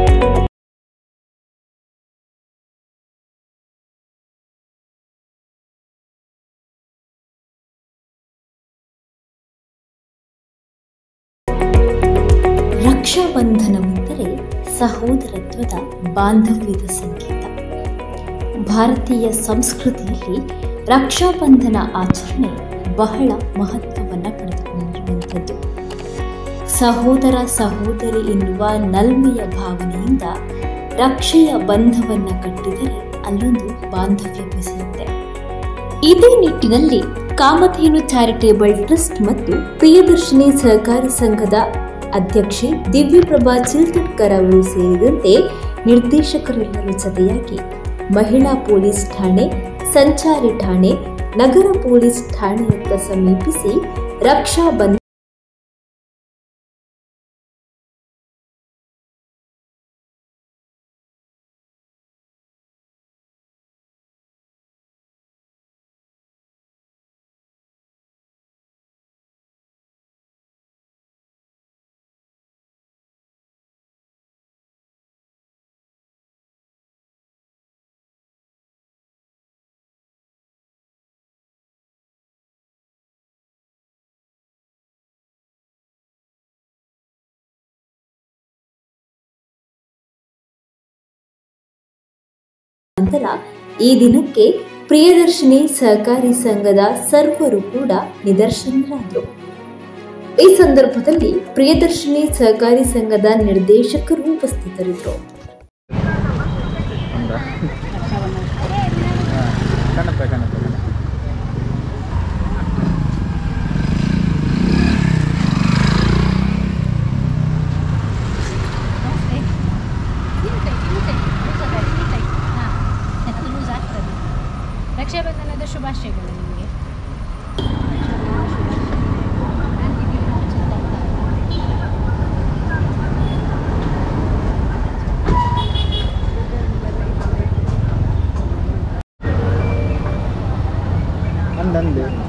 ರಕ್ಷಾಬಂಧನವೆಂದರೆ ಸಹೋದರತ್ವದ ಬಾಂಧವ್ಯದ ಸಂಕೇತ ಭಾರತೀಯ ಸಂಸ್ಕೃತಿಯಲ್ಲಿ ರಕ್ಷಾಬಂಧನ ಆಚರಣೆ ಬಹಳ ಮಹತ್ವವನ್ನು ಪಡೆದುಕೊಂಡಿರುವಂಥದ್ದು ಸಹೋದರ ಸಹೋದರಿ ಎನ್ನುವ ನಲ್ಮೆಯ ಭಾವನೆಯಿಂದ ರಕ್ಷೆಯ ಬಂಧವನ್ನ ಕಟ್ಟಿದರೆ ಅಲ್ಲೊಂದು ಬಾಂಧವ್ಯ ಬೆಸೆಯುತ್ತೆ ಇದೇ ನಿಟ್ಟಿನಲ್ಲಿ ಕಾಮಧೇನು ಚಾರಿಟೇಬಲ್ ಟ್ರಸ್ಟ್ ಮತ್ತು ಪ್ರಿಯದರ್ಶಿನಿ ಸಹಕಾರಿ ಸಂಘದ ಅಧ್ಯಕ್ಷೆ ದಿವ್ಯಪ್ರಭಾ ಚಿಲ್ತಟ್ಕರ್ ಅವರು ಸೇರಿದಂತೆ ನಿರ್ದೇಶಕರೆಲ್ಲರೂ ಜತೆಯಾಗಿ ಮಹಿಳಾ ಪೊಲೀಸ್ ಠಾಣೆ ಸಂಚಾರಿ ಠಾಣೆ ನಗರ ಪೊಲೀಸ್ ಠಾಣೆಯತ್ತ ಸಮೀಪಿಸಿ ರಕ್ಷಾ ಬಂಧ ನಂತರ ಈ ದಿನಕ್ಕೆ ಪ್ರಿಯದರ್ಶಿನಿ ಸಹಕಾರಿ ಸಂಘದ ಸರ್ವರು ಕೂಡ ನಿದರ್ಶನರಾದರು ಈ ಸಂದರ್ಭದಲ್ಲಿ ಪ್ರಿಯದರ್ಶಿನಿ ಸಹಕಾರಿ ಸಂಘದ ನಿರ್ದೇಶಕರು ಉಪಸ್ಥಿತರಿದ್ದರು ఉందా కనపే కనపే ರಕ್ಷಾಬಂಧನದ ಶುಭಾಶಯಗಳು ನಿಮಗೆ ಅಂದಂದು